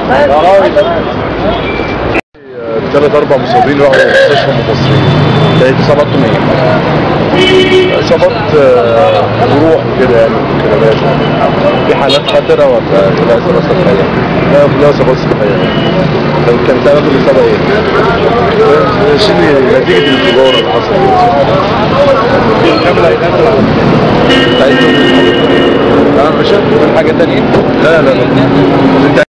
ثلاث اربع مصابين راحوا مستشفى المصريين كانت اصاباتهم ايه؟ اصابات آه، جروح وكده يعني كده لازم في حالات خطره ولا كلها اصابات سطحيه؟ لا كلها اصابات سطحيه طب كان سبب الاصابه ايه؟ آه، شبه نتيجه الانفجار اللي حصل انت عايز تقول اه مش من حاجه ثانيه؟ لا لا لا انت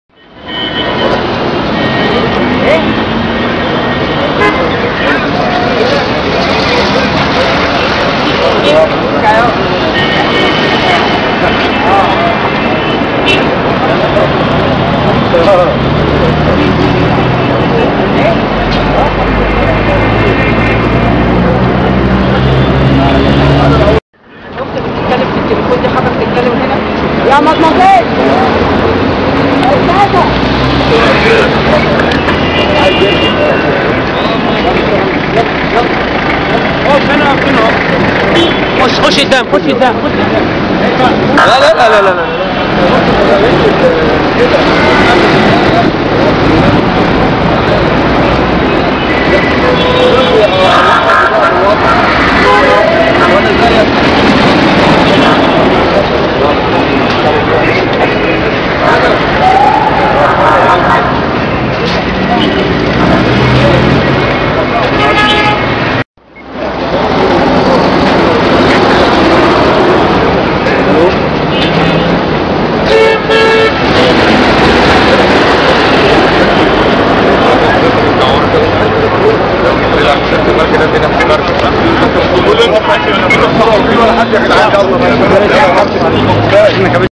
بتتكلم في التليفون دي حضرتك بتتكلم هنا يا مطمطين خش خش قدام خش قدام لا لا لا لا لا كل يوم ولا حد يا جدعان يلا